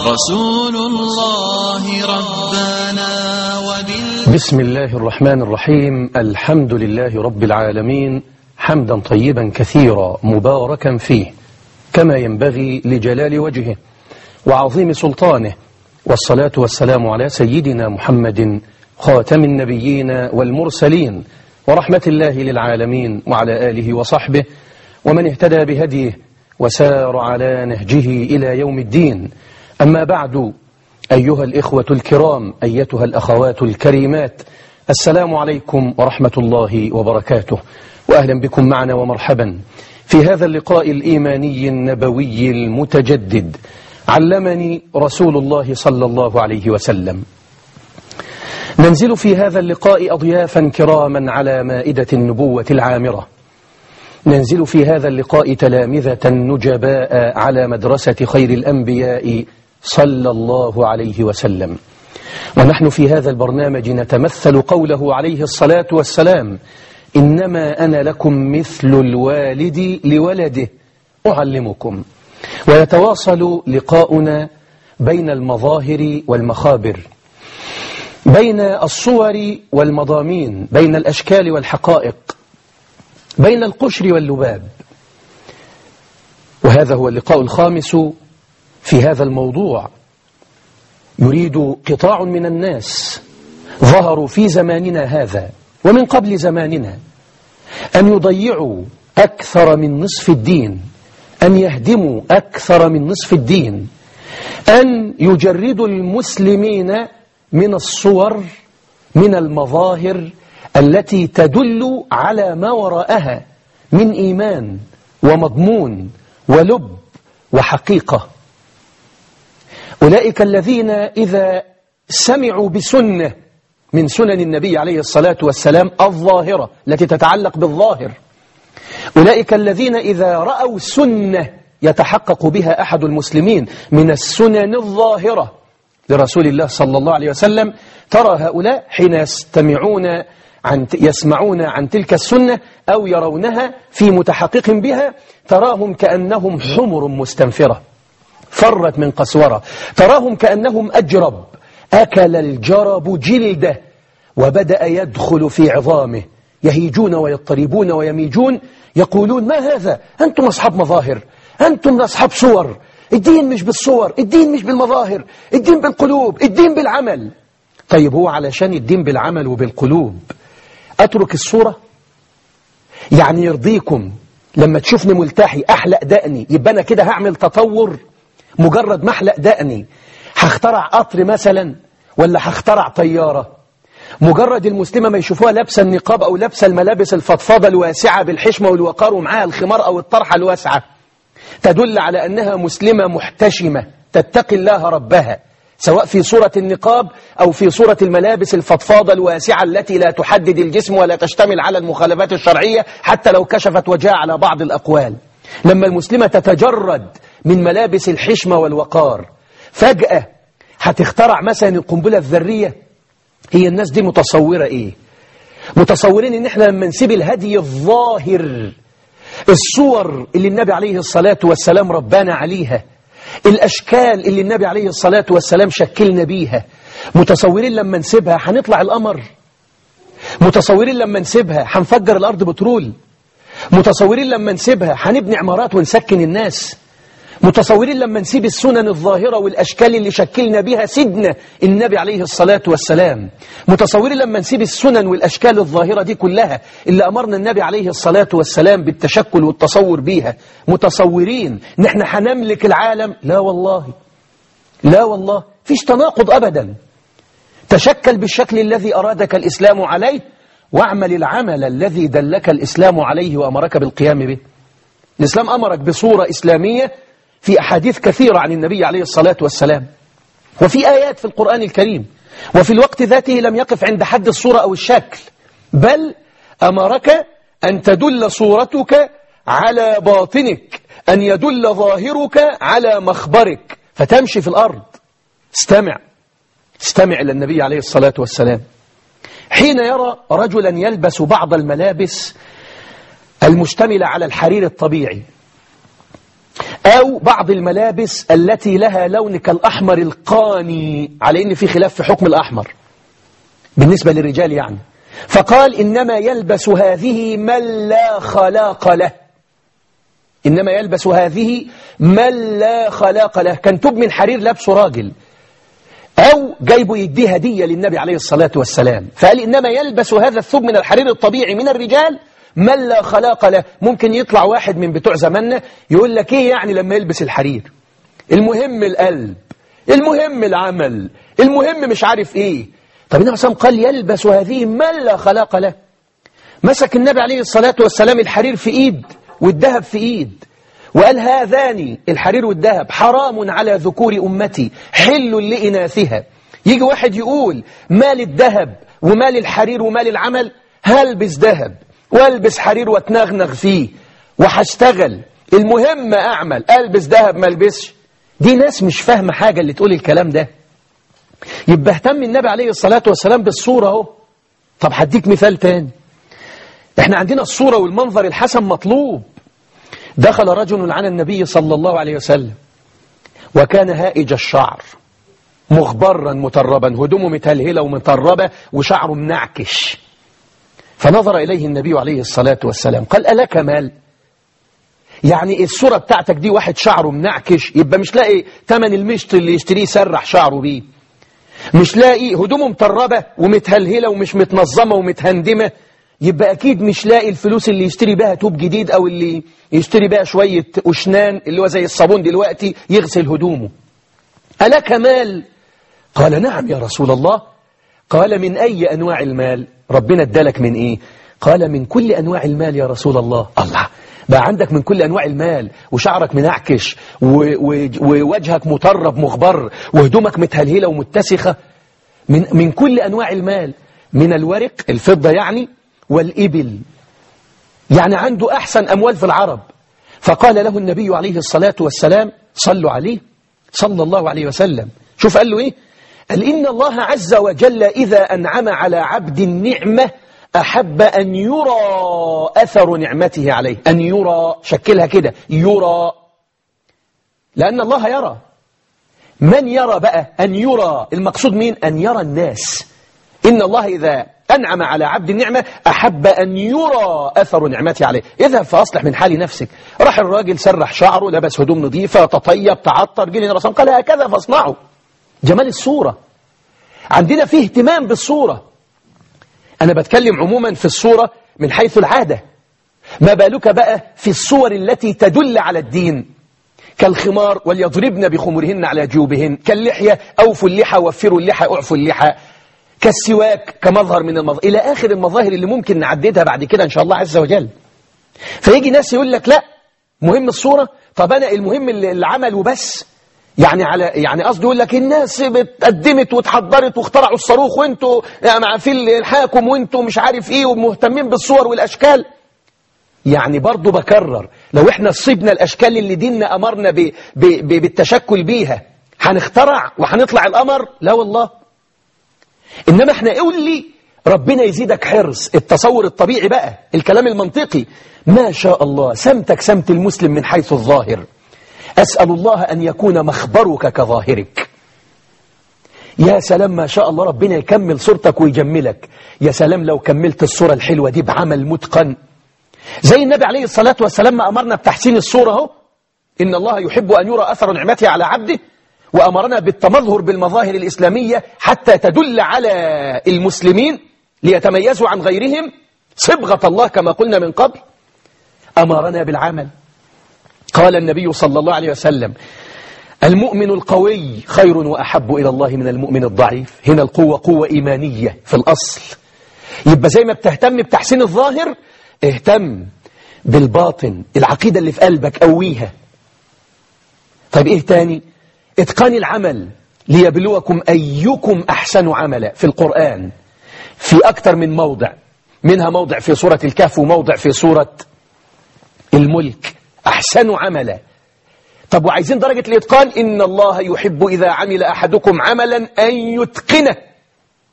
رسول الله ربنا وبال بسم الله الرحمن الرحيم الحمد لله رب العالمين حمدا طيبا كثيرا مباركا فيه كما ينبغي لجلال وجهه وعظيم سلطانه والصلاة والسلام على سيدنا محمد خاتم النبيين والمرسلين ورحمة الله للعالمين وعلى آله وصحبه ومن اهتدى بهديه وسار على نهجه إلى يوم الدين أما بعد أيها الإخوة الكرام أيتها الأخوات الكريمات السلام عليكم ورحمة الله وبركاته وأهلا بكم معنا ومرحبا في هذا اللقاء الإيماني النبوي المتجدد علمني رسول الله صلى الله عليه وسلم ننزل في هذا اللقاء أضيافا كراما على مائدة النبوة العامرة ننزل في هذا اللقاء تلامذة نجباء على مدرسة خير الأنبياء صلى الله عليه وسلم ونحن في هذا البرنامج نتمثل قوله عليه الصلاة والسلام إنما أنا لكم مثل الوالد لولده أعلمكم ويتواصل لقاؤنا بين المظاهر والمخابر بين الصور والمضامين بين الأشكال والحقائق بين القشر واللباب وهذا هو اللقاء الخامس في هذا الموضوع يريد قطاع من الناس ظهروا في زماننا هذا ومن قبل زماننا أن يضيعوا أكثر من نصف الدين أن يهدموا أكثر من نصف الدين أن يجردوا المسلمين من الصور من المظاهر التي تدل على ما وراءها من إيمان ومضمون ولب وحقيقة أولئك الذين إذا سمعوا بسنة من سنن النبي عليه الصلاة والسلام الظاهرة التي تتعلق بالظاهر أولئك الذين إذا رأوا سنة يتحقق بها أحد المسلمين من السنن الظاهرة لرسول الله صلى الله عليه وسلم ترى هؤلاء حين يستمعون عن يسمعون عن تلك السنة أو يرونها في متحقق بها تراهم كأنهم حمر مستنفرة فرت من قسورة تراهم كأنهم أجرب أكل الجرب جلده وبدأ يدخل في عظامه يهيجون ويضطربون ويميجون يقولون ما هذا أنتم أصحاب مظاهر أنتم أصحاب صور الدين مش بالصور الدين مش بالمظاهر الدين بالقلوب الدين بالعمل طيب هو علشان الدين بالعمل وبالقلوب أترك الصورة يعني يرضيكم لما تشوفني ملتحي أحلق دقني يبقى أنا كده هعمل تطور مجرد ما أحلق دقني هخترع قطر مثلا ولا هخترع طيارة مجرد المسلمة ما يشوفوها لابسة النقاب أو لابسة الملابس الفضفاضة الواسعة بالحشمة والوقار ومعاها الخمار أو الطرحة الواسعة تدل على أنها مسلمة محتشمة تتقي الله ربها سواء في صورة النقاب أو في صورة الملابس الفضفاضة الواسعة التي لا تحدد الجسم ولا تشتمل على المخالفات الشرعية حتى لو كشفت وجهها على بعض الأقوال لما المسلمة تتجرد من ملابس الحشمة والوقار فجأة هتخترع مثلا القنبلة الذرية هي الناس دي متصورة إيه متصورين إن إحنا لما نسيب الهدي الظاهر الصور اللي النبي عليه الصلاة والسلام ربانا عليها الأشكال اللي النبي عليه الصلاة والسلام شكلنا بيها متصورين لما نسيبها هنطلع القمر متصورين لما نسيبها هنفجر الأرض بترول متصورين لما نسيبها هنبني عمارات ونسكن الناس متصورين لما نسيب السنن الظاهرة والأشكال اللي شكلنا بها سيدنا النبي عليه الصلاة والسلام متصورين لما نسيب السنن والأشكال الظاهرة دي كلها اللي أمرنا النبي عليه الصلاة والسلام بالتشكل والتصور بيها متصورين نحن هنملك العالم لا والله لا والله فيش تناقض أبدا تشكل بالشكل الذي أرادك الإسلام عليه واعمل العمل الذي دلك الإسلام عليه وأمرك بالقيام به الإسلام أمرك بصورة إسلامية في أحاديث كثيرة عن النبي عليه الصلاة والسلام وفي آيات في القرآن الكريم وفي الوقت ذاته لم يقف عند حد الصورة أو الشكل بل أمرك أن تدل صورتك على باطنك أن يدل ظاهرك على مخبرك فتمشي في الأرض استمع استمع إلى النبي عليه الصلاة والسلام حين يرى رجلا يلبس بعض الملابس المشتملة على الحرير الطبيعي أو بعض الملابس التي لها لون كالأحمر القاني على إن في خلاف في حكم الأحمر بالنسبة للرجال يعني فقال إنما يلبس هذه من لا خلاق له إنما يلبس هذه من لا خلاق له كان توب من حرير لابسه راجل أو جايبه يديه هدية للنبي عليه الصلاة والسلام فقال إنما يلبس هذا الثوب من الحرير الطبيعي من الرجال من لا خلاق له ممكن يطلع واحد من بتوع زماننا يقول لك إيه يعني لما يلبس الحرير المهم القلب المهم العمل المهم مش عارف إيه طب النبي صلى الله عليه وسلم قال يلبس هذه من لا خلاق له مسك النبي عليه الصلاة والسلام الحرير في إيد والذهب في إيد وقال هذان الحرير والذهب حرام على ذكور أمتي حل لإناثها يجي واحد يقول مال الذهب ومال الحرير ومال العمل هلبس ذهب والبس حرير واتنغنغ فيه وهشتغل المهم أعمل ألبس ذهب ما البسش دي ناس مش فاهمة حاجة اللي تقول الكلام ده يبقى اهتم النبي عليه الصلاة والسلام بالصورة اهو طب هديك مثال تاني احنا عندنا الصورة والمنظر الحسن مطلوب دخل رجل على النبي صلى الله عليه وسلم وكان هائج الشعر مغبرا متربا هدومه متهلهلة ومتربة وشعره منعكش فنظر إليه النبي عليه الصلاة والسلام قال ألك مال يعني الصورة بتاعتك دي واحد شعره منعكش يبقى مش لاقي تمن المشط اللي يشتريه سرح شعره بيه مش لاقي هدومه متربة ومتهلهلة ومش متنظمة ومتهندمة يبقى أكيد مش لاقي الفلوس اللي يشتري بها توب جديد أو اللي يشتري بها شوية أشنان اللي هو زي الصابون دلوقتي يغسل هدومه ألك مال قال نعم يا رسول الله قال من أي أنواع المال ربنا ادالك من إيه قال من كل أنواع المال يا رسول الله الله بقى عندك من كل أنواع المال وشعرك منعكش ووجهك مطرب مغبر وهدومك متهلهلة ومتسخة من, من كل أنواع المال من الورق الفضة يعني والإبل يعني عنده أحسن أموال في العرب فقال له النبي عليه الصلاة والسلام صلوا عليه صلى الله عليه وسلم شوف قال له إيه قال إن الله عز وجل إذا أنعم على عبد النعمة أحب أن يرى أثر نعمته عليه أن يرى شكلها كده يرى لأن الله يرى من يرى بقى أن يرى المقصود مين أن يرى الناس إن الله إذا أنعم على عبد النعمة أحب أن يرى أثر نعمته عليه اذهب فأصلح من حال نفسك راح الراجل سرح شعره لبس هدوم نظيفة تطيب تعطر جيل الرسول قال هكذا فاصنعوا جمال الصورة عندنا فيه اهتمام بالصورة أنا بتكلم عموما في الصورة من حيث العادة ما بالك بقى في الصور التي تدل على الدين كالخمار وليضربن بخمرهن على جيوبهن كاللحية أوفوا اللحى وفروا اللحى أعفوا اللحى كالسواك كمظهر من المظاهر إلى آخر المظاهر اللي ممكن نعددها بعد كده إن شاء الله عز وجل فيجي ناس يقول لك لا مهم الصورة طب أنا المهم العمل وبس يعني على يعني قصدي يقول لك الناس اتقدمت واتحضرت واخترعوا الصاروخ وانتوا يعني في الحاكم وانتوا مش عارف ايه ومهتمين بالصور والاشكال يعني برضه بكرر لو احنا صيبنا الاشكال اللي ديننا امرنا ب ب ب بالتشكل بيها هنخترع وهنطلع القمر لا والله انما احنا قول لي ربنا يزيدك حرص التصور الطبيعي بقى الكلام المنطقي ما شاء الله سمتك سمت المسلم من حيث الظاهر أسأل الله أن يكون مخبرك كظاهرك يا سلام ما شاء الله ربنا يكمل صورتك ويجملك يا سلام لو كملت الصورة الحلوة دي بعمل متقن زي النبي عليه الصلاة والسلام ما أمرنا بتحسين الصورة هو إن الله يحب أن يرى أثر نعمته على عبده وأمرنا بالتمظهر بالمظاهر الإسلامية حتى تدل على المسلمين ليتميزوا عن غيرهم صبغة الله كما قلنا من قبل أمرنا بالعمل قال النبي صلى الله عليه وسلم المؤمن القوي خير وأحب إلى الله من المؤمن الضعيف هنا القوة قوة إيمانية في الأصل يبقى زي ما بتهتم بتحسين الظاهر اهتم بالباطن العقيدة اللي في قلبك قويها طيب ايه تاني اتقان العمل ليبلوكم أيكم أحسن عملا في القرآن في أكثر من موضع منها موضع في سورة الكهف وموضع في سورة الملك أحسن عملا طب وعايزين درجة الإتقان إن الله يحب إذا عمل أحدكم عملا أن يتقنه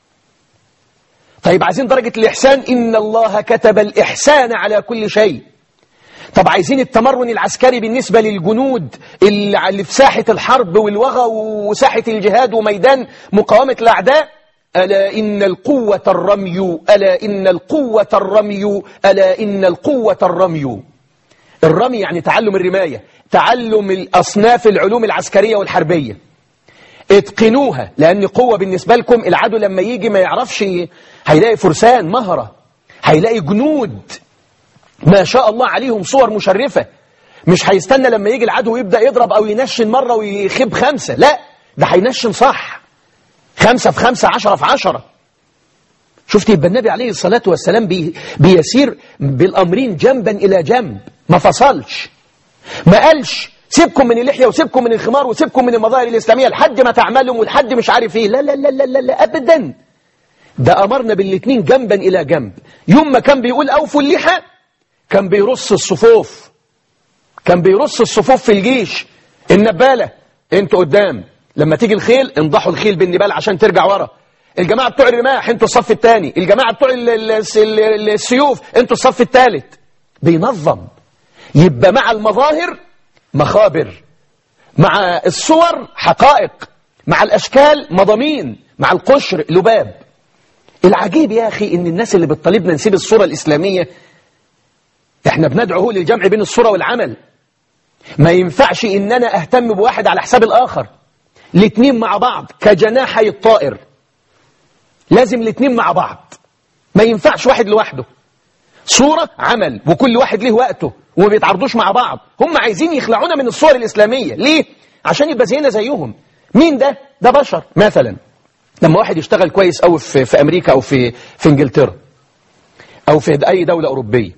طيب عايزين درجة الإحسان إن الله كتب الإحسان على كل شيء طب عايزين التمرن العسكري بالنسبة للجنود اللي في ساحة الحرب والوغى وساحة الجهاد وميدان مقاومة الأعداء ألا إن القوة الرمي ألا إن القوة الرمي ألا إن القوة الرمي الرمي يعني تعلم الرماية تعلم الأصناف العلوم العسكرية والحربية اتقنوها لأن قوة بالنسبة لكم العدو لما يجي ما يعرفش هيلاقي فرسان مهرة هيلاقي جنود ما شاء الله عليهم صور مشرفة مش هيستنى لما يجي العدو يبدأ يضرب أو ينشن مرة ويخيب خمسة لا ده هينشن صح خمسة في خمسة عشرة في عشرة شفت يبقى النبي عليه الصلاة والسلام بي بيسير بالأمرين جنبا إلى جنب ما فصلش ما قالش سيبكم من اللحية وسيبكم من الخمار وسيبكم من المظاهر الإسلامية لحد ما تعملهم ولحد مش عارف ايه لا لا لا لا لا, لا أبدا ده أمرنا بالاثنين جنبا إلى جنب يوم ما كان بيقول أوفوا اللحى كان بيرص الصفوف كان بيرص الصفوف في الجيش النبالة انتوا قدام لما تيجي الخيل انضحوا الخيل بالنبال عشان ترجع ورا الجماعة بتوع الرماح انتوا الصف الثاني الجماعة بتوع السيوف انتوا الصف الثالث بينظم يبقى مع المظاهر مخابر مع الصور حقائق مع الأشكال مضامين مع القشر لباب العجيب يا أخي إن الناس اللي بتطالبنا نسيب الصورة الإسلامية احنا بندعوه للجمع بين الصورة والعمل ما ينفعش إن أنا أهتم بواحد على حساب الآخر الاتنين مع بعض كجناحي الطائر لازم الاتنين مع بعض ما ينفعش واحد لوحده صورة عمل وكل واحد له وقته وما بيتعرضوش مع بعض هم عايزين يخلعونا من الصور الإسلامية ليه؟ عشان يبقى زينا زيهم مين ده؟ ده بشر مثلا لما واحد يشتغل كويس أو في, في أمريكا أو في, في إنجلترا أو في أي دولة أوروبية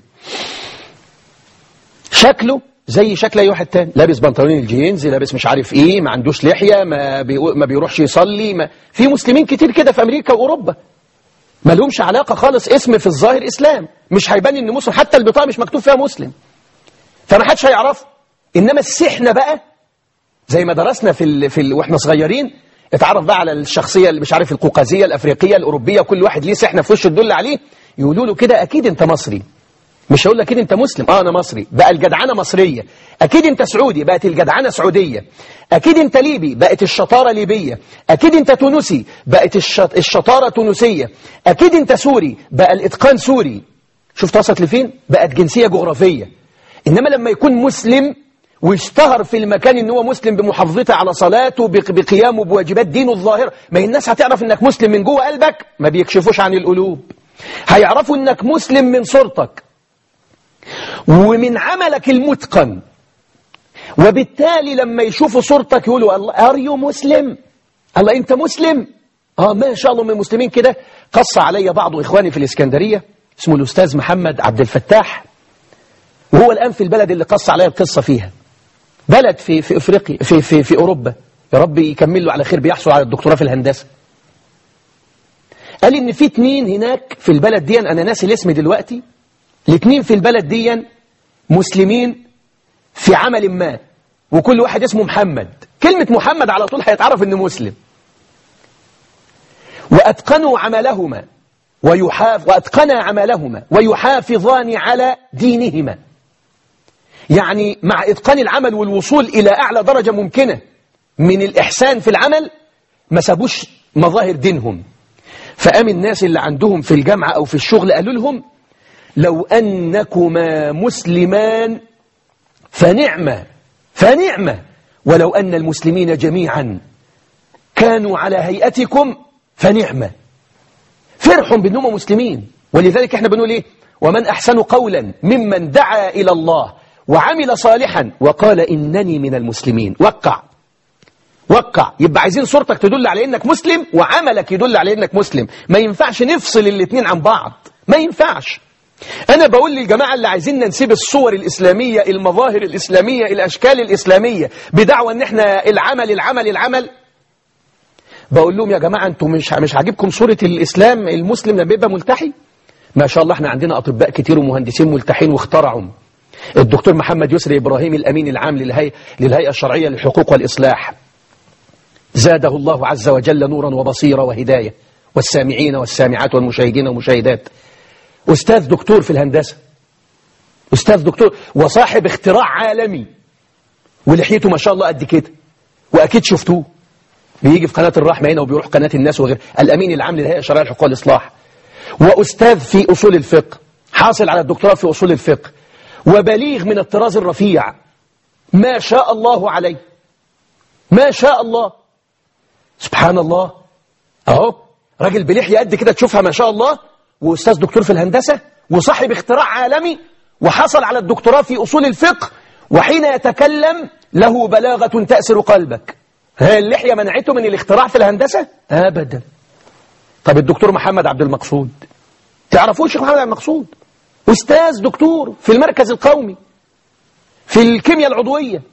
شكله زي شكل أي واحد تاني لابس بنطلون الجينز لابس مش عارف إيه ما عندوش لحية ما, بي ما بيروحش يصلي ما في مسلمين كتير كده في أمريكا وأوروبا ما لهمش علاقة خالص اسم في الظاهر إسلام مش هيبان إن مسلم حتى البطاقة مش مكتوب فيها مسلم فما حدش هيعرفه إنما السحنة بقى زي ما درسنا في ال... في ال... واحنا صغيرين اتعرف بقى على الشخصية اللي مش عارف القوقازية الأفريقية الأوروبية كل واحد ليه سحنة في وشه تدل عليه يقولوا له كده أكيد أنت مصري مش هقول لك أكيد أنت مسلم آه أنا مصري بقى الجدعنة مصرية أكيد أنت سعودي بقت الجدعنة سعودية أكيد أنت ليبي بقت الشطارة ليبية أكيد أنت تونسي بقت الشط... الشطارة تونسية أكيد أنت سوري بقى الإتقان سوري شفت وصلت لفين بقت جنسية جغرافية إنما لما يكون مسلم واشتهر في المكان ان هو مسلم بمحافظته على صلاته بقيامه بواجبات دينه الظاهرة ما هي الناس هتعرف انك مسلم من جوه قلبك ما بيكشفوش عن القلوب هيعرفوا انك مسلم من صورتك ومن عملك المتقن وبالتالي لما يشوفوا صورتك يقولوا الله اريو مسلم الله انت مسلم اه ما شاء الله من المسلمين كده قص علي بعض اخواني في الاسكندرية اسمه الاستاذ محمد عبد الفتاح وهو الآن في البلد اللي قص عليها القصة فيها بلد في في افريقيا في في في اوروبا يا رب يكمل له على خير بيحصل على الدكتوراه في الهندسه قال ان في اتنين هناك في البلد دي انا ناسي الاسم دلوقتي الاتنين في البلد دي مسلمين في عمل ما وكل واحد اسمه محمد كلمة محمد على طول هيتعرف انه مسلم واتقنوا عملهما ويحاف واتقنا عملهما ويحافظان على دينهما يعني مع إتقان العمل والوصول إلى أعلى درجة ممكنة من الإحسان في العمل ما سابوش مظاهر دينهم فقام الناس اللي عندهم في الجامعة أو في الشغل قالوا لهم لو أنكما مسلمان فنعمة فنعمة ولو أن المسلمين جميعا كانوا على هيئتكم فنعمة فرحهم بأنهم مسلمين ولذلك احنا بنقول ايه ومن أحسن قولا ممن دعا إلى الله وعمل صالحا وقال إنني من المسلمين وقع وقع يبقى عايزين صورتك تدل على إنك مسلم وعملك يدل على إنك مسلم ما ينفعش نفصل الاثنين عن بعض ما ينفعش أنا بقول للجماعة اللي عايزين ننسب الصور الإسلامية المظاهر الإسلامية الأشكال الإسلامية بدعوى أن احنا العمل العمل العمل بقول لهم يا جماعة أنتم مش مش عاجبكم صورة الإسلام المسلم لما يبقى ملتحي ما شاء الله احنا عندنا أطباء كتير ومهندسين ملتحين واخترعوا الدكتور محمد يسري إبراهيم الأمين العام للهيئة, للهيئة الشرعية للحقوق والإصلاح زاده الله عز وجل نورا وبصيرة وهداية والسامعين والسامعات والمشاهدين والمشاهدات أستاذ دكتور في الهندسة أستاذ دكتور وصاحب اختراع عالمي ولحيته ما شاء الله قد كده وأكيد شفتوه بيجي في قناة الرحمة هنا وبيروح قناة الناس وغير الأمين العام للهيئة الشرعية لحقوق الإصلاح وأستاذ في أصول الفقه حاصل على الدكتوراه في أصول الفقه وبليغ من الطراز الرفيع ما شاء الله عليه ما شاء الله سبحان الله أهو راجل بلحية قد كده تشوفها ما شاء الله وأستاذ دكتور في الهندسة وصاحب اختراع عالمي وحصل على الدكتوراه في أصول الفقه وحين يتكلم له بلاغة تأسر قلبك هل اللحية منعته من الاختراع في الهندسة؟ أبدا طب الدكتور محمد عبد المقصود تعرفوه الشيخ محمد عبد المقصود أستاذ دكتور في المركز القومي في الكيمياء العضوية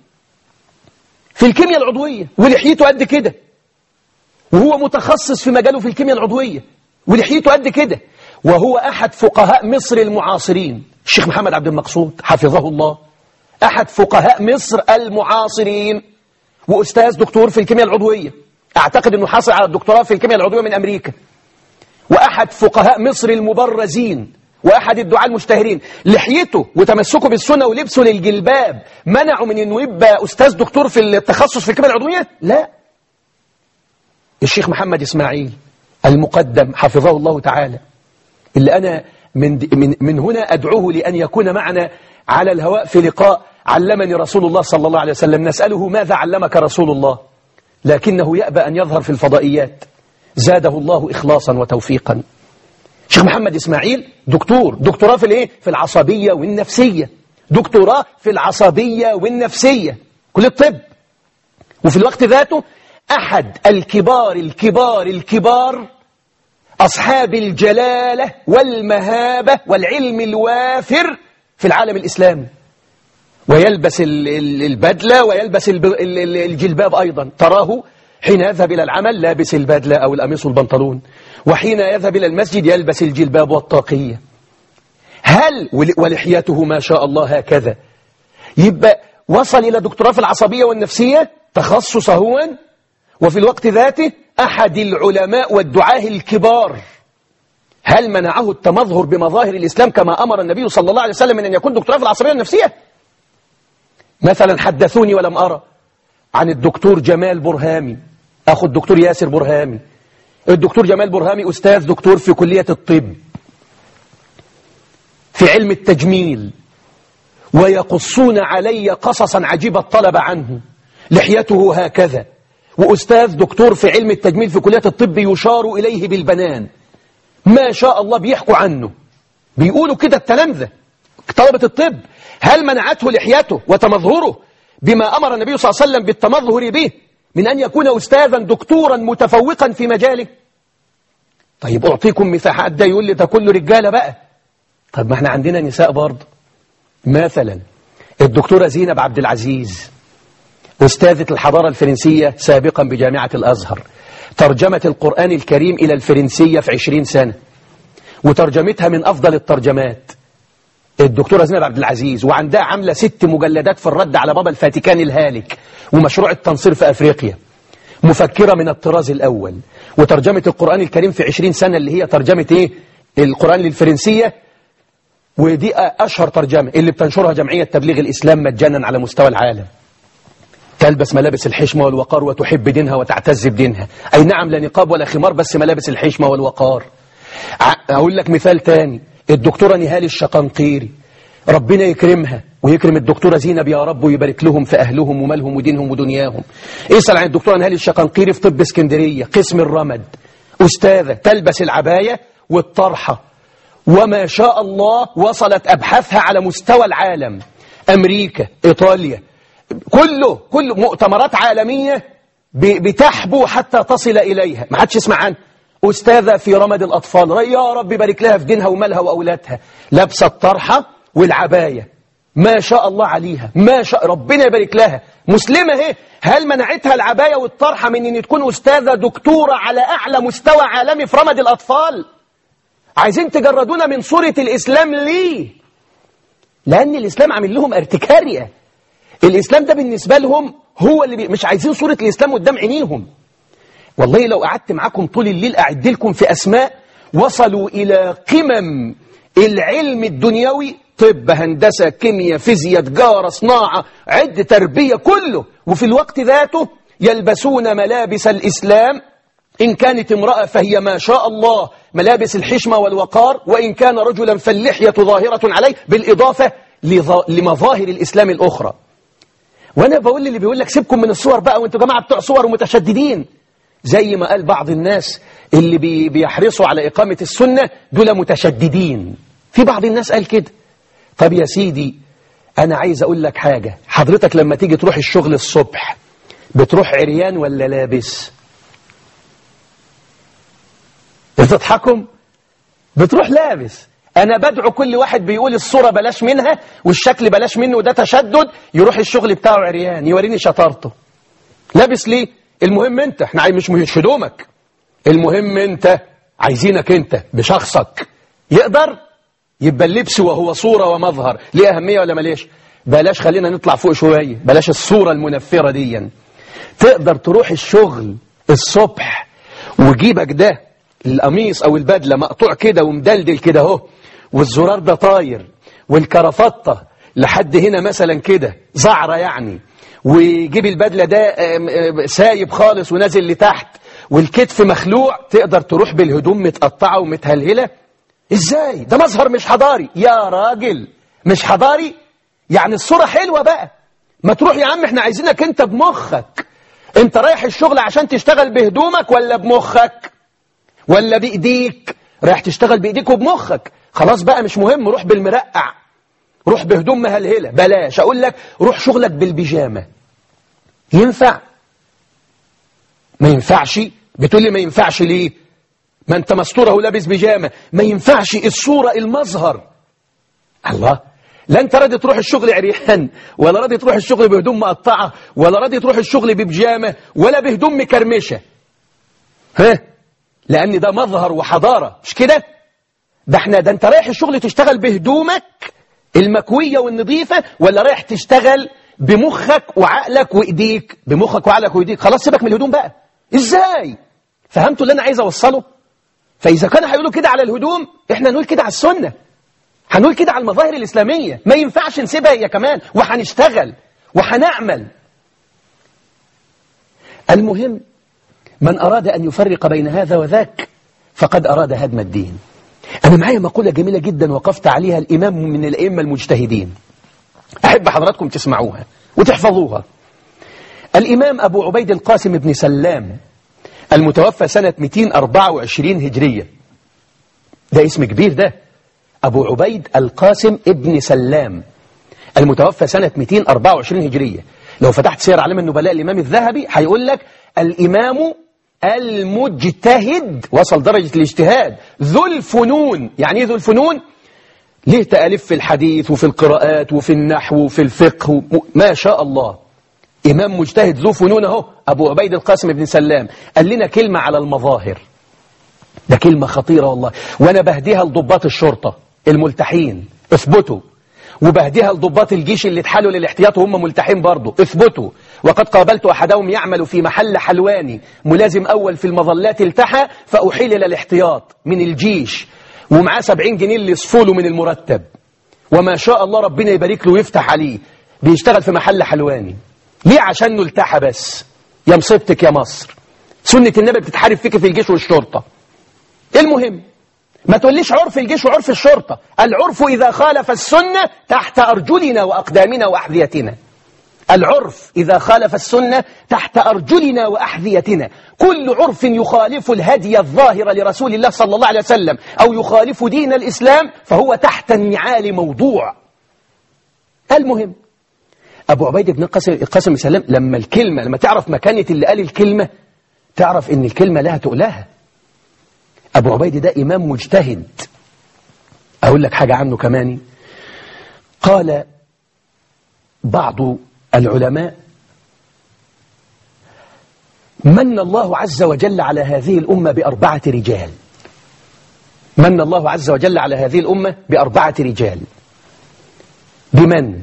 في الكيمياء العضوية ولحيته قد كده وهو متخصص في مجاله في الكيمياء العضوية ولحيته قد كده وهو أحد فقهاء مصر المعاصرين الشيخ محمد عبد المقصود حفظه الله أحد فقهاء مصر المعاصرين وأستاذ دكتور في الكيمياء العضوية أعتقد أنه حصل على الدكتوراه في الكيمياء العضوية من أمريكا وأحد فقهاء مصر المبرزين وأحد الدعاء المشتهرين لحيته وتمسكه بالسنة ولبسه للجلباب منعه من أنه يبقى أستاذ دكتور في التخصص في الكيمياء العضوية لا الشيخ محمد إسماعيل المقدم حفظه الله تعالى اللي أنا من, من, من هنا أدعوه لأن يكون معنا على الهواء في لقاء علمني رسول الله صلى الله عليه وسلم نسأله ماذا علمك رسول الله لكنه يأبى أن يظهر في الفضائيات زاده الله إخلاصا وتوفيقا شيخ محمد إسماعيل دكتور دكتوراه في الايه في العصبية والنفسية دكتوراه في العصبية والنفسية كل الطب وفي الوقت ذاته أحد الكبار الكبار الكبار أصحاب الجلالة والمهابة والعلم الوافر في العالم الإسلامي ويلبس البدلة ويلبس الجلباب أيضا تراه حين يذهب إلى العمل لابس البدلة أو القميص والبنطلون وحين يذهب إلى المسجد يلبس الجلباب والطاقية هل ولحيته ما شاء الله هكذا يبقى وصل إلى دكتوراه في العصبية والنفسية تخصص هو وفي الوقت ذاته أحد العلماء والدعاه الكبار هل منعه التمظهر بمظاهر الإسلام كما أمر النبي صلى الله عليه وسلم من أن يكون دكتوراه في العصبية والنفسية مثلا حدثوني ولم أرى عن الدكتور جمال برهامي أخو الدكتور ياسر برهامي الدكتور جمال برهامي أستاذ دكتور في كلية الطب في علم التجميل ويقصون علي قصصا عجيبة الطلب عنه لحيته هكذا وأستاذ دكتور في علم التجميل في كلية الطب يشار إليه بالبنان ما شاء الله بيحكوا عنه بيقولوا كده التلامذة طلبة الطب هل منعته لحيته وتمظهره بما أمر النبي صلى الله عليه وسلم بالتمظهر به من أن يكون أستاذا دكتورا متفوقا في مجاله طيب أعطيكم مثال حد يقول لي ده كله رجالة بقى طب ما احنا عندنا نساء برضه مثلا الدكتورة زينب عبد العزيز أستاذة الحضارة الفرنسية سابقا بجامعة الأزهر ترجمت القرآن الكريم إلى الفرنسية في عشرين سنة وترجمتها من أفضل الترجمات الدكتورة زينب عبد العزيز وعندها عاملة ست مجلدات في الرد على بابا الفاتيكان الهالك ومشروع التنصير في أفريقيا مفكرة من الطراز الأول وترجمة القرآن الكريم في عشرين سنة اللي هي ترجمة إيه؟ القرآن للفرنسية ودي أشهر ترجمة اللي بتنشرها جمعية تبليغ الإسلام مجانا على مستوى العالم تلبس ملابس الحشمة والوقار وتحب دينها وتعتز بدينها أي نعم لا نقاب ولا خمار بس ملابس الحشمة والوقار أقول لك مثال تاني الدكتورة نهال الشقنقيري ربنا يكرمها ويكرم الدكتورة زينب يا رب ويبارك لهم في أهلهم ومالهم ودينهم ودنياهم اسأل عن الدكتورة نهال الشقنقيري في طب اسكندرية قسم الرمد أستاذة تلبس العباية والطرحة وما شاء الله وصلت أبحاثها على مستوى العالم أمريكا إيطاليا كله كله مؤتمرات عالمية بتحبو حتى تصل إليها ما حدش يسمع عنها أستاذة في رمد الأطفال يا رب بارك لها في دينها ومالها وأولادها لابسة الطرحة والعباية ما شاء الله عليها ما شاء ربنا يبارك لها مسلمة هي هل منعتها العباية والطرحة من أن تكون أستاذة دكتورة على أعلى مستوى عالمي في رمد الأطفال عايزين تجردونا من صورة الإسلام ليه لأن الإسلام عامل لهم ارتكارية الإسلام ده بالنسبة لهم هو اللي بي... مش عايزين صورة الإسلام قدام عينيهم والله لو قعدت معاكم طول الليل أعد لكم في أسماء وصلوا إلى قمم العلم الدنيوي طب هندسة كيمياء فيزياء تجارة صناعة عد تربية كله وفي الوقت ذاته يلبسون ملابس الإسلام إن كانت امرأة فهي ما شاء الله ملابس الحشمة والوقار وإن كان رجلا فاللحية ظاهرة عليه بالإضافة لمظاهر الإسلام الأخرى وأنا بقول اللي بيقول لك سيبكم من الصور بقى وانتوا جماعة بتوع صور ومتشددين زي ما قال بعض الناس اللي بي بيحرصوا على إقامة السنة دول متشددين في بعض الناس قال كده طب يا سيدي أنا عايز أقول لك حاجة حضرتك لما تيجي تروح الشغل الصبح بتروح عريان ولا لابس بتضحكم بتروح لابس أنا بدعو كل واحد بيقول الصورة بلاش منها والشكل بلاش منه وده تشدد يروح الشغل بتاعه عريان يوريني شطارته لابس ليه المهم انت احنا مش مش هدومك المهم انت عايزينك انت بشخصك يقدر يبقى اللبس وهو صورة ومظهر ليه أهمية ولا مليش بلاش خلينا نطلع فوق شوية بلاش الصورة المنفرة دي تقدر تروح الشغل الصبح وجيبك ده القميص أو البدلة مقطوع كده ومدلدل كده اهو والزرار ده طاير والكرافطة لحد هنا مثلا كده زعرة يعني ويجيب البدلة ده سايب خالص ونازل لتحت والكتف مخلوع تقدر تروح بالهدوم متقطعة ومتهلهلة ازاي ده مظهر مش حضاري يا راجل مش حضاري يعني الصورة حلوة بقى ما تروح يا عم احنا عايزينك انت بمخك انت رايح الشغل عشان تشتغل بهدومك ولا بمخك ولا بإيديك رايح تشتغل بإيديك وبمخك خلاص بقى مش مهم روح بالمرقع روح بهدوم مهلهلة بلاش أقول لك روح شغلك بالبيجامة ينفع ما ينفعش بتقول لي ما ينفعش ليه ما انت مستوره ولابس بيجامه ما ينفعش الصورة المظهر الله لا انت راضي تروح الشغل عريان ولا راضي تروح الشغل بهدوم مقطعة ولا راضي تروح الشغل ببيجامه ولا بهدوم مكرمشة ها لأن ده مظهر وحضارة مش كده ده احنا ده انت رايح الشغل تشتغل بهدومك المكوية والنظيفة ولا رايح تشتغل بمخك وعقلك وإيديك بمخك وعقلك وإيديك خلاص سيبك من الهدوم بقى إزاي فهمتوا اللي أنا عايز أوصله فإذا كانوا هيقولوا كده على الهدوم إحنا نقول كده على السنة هنقول كده على المظاهر الإسلامية ما ينفعش نسيبها هي كمان وهنشتغل وهنعمل المهم من أراد أن يفرق بين هذا وذاك فقد أراد هدم الدين أنا معايا مقولة جميلة جدا وقفت عليها الإمام من الأئمة المجتهدين أحب حضراتكم تسمعوها وتحفظوها الإمام أبو عبيد القاسم بن سلام المتوفى سنة 224 هجرية ده اسم كبير ده أبو عبيد القاسم ابن سلام المتوفى سنة 224 هجرية لو فتحت سير علم النبلاء الإمام الذهبي هيقول لك الإمام المجتهد وصل درجة الاجتهاد ذو الفنون يعني ايه ذو الفنون ليه تألف في الحديث وفي القراءات وفي النحو وفي الفقه ما شاء الله إمام مجتهد ذو فنون اهو أبو عبيد القاسم بن سلام قال لنا كلمة على المظاهر ده كلمة خطيرة والله وأنا بهديها لضباط الشرطة الملتحين اثبتوا وبهديها لضباط الجيش اللي اتحالوا للاحتياط وهم ملتحين برضه اثبتوا وقد قابلت أحدهم يعمل في محل حلواني ملازم أول في المظلات التحى فأحيل إلى الاحتياط من الجيش ومعاه 70 جنيه اللي يصفوله من المرتب وما شاء الله ربنا يبارك له ويفتح عليه بيشتغل في محل حلواني ليه عشان نلتحى بس يا مصيبتك يا مصر سنة النبي بتتحارب فيك في الجيش والشرطة المهم ما تقوليش عرف الجيش وعرف الشرطة العرف إذا خالف السنة تحت أرجلنا وأقدامنا وأحذيتنا العرف إذا خالف السنة تحت أرجلنا وأحذيتنا كل عرف يخالف الهدي الظاهر لرسول الله صلى الله عليه وسلم أو يخالف دين الإسلام فهو تحت النعال موضوع المهم أبو عبيد بن القاسم سلام لما الكلمة لما تعرف مكانة اللي قال الكلمة تعرف إن الكلمة لها تقلها أبو عبيد ده إمام مجتهد أقول لك حاجة عنه كمان قال بعض العلماء من الله عز وجل على هذه الأمة بأربعة رجال من الله عز وجل على هذه الأمة بأربعة رجال بمن؟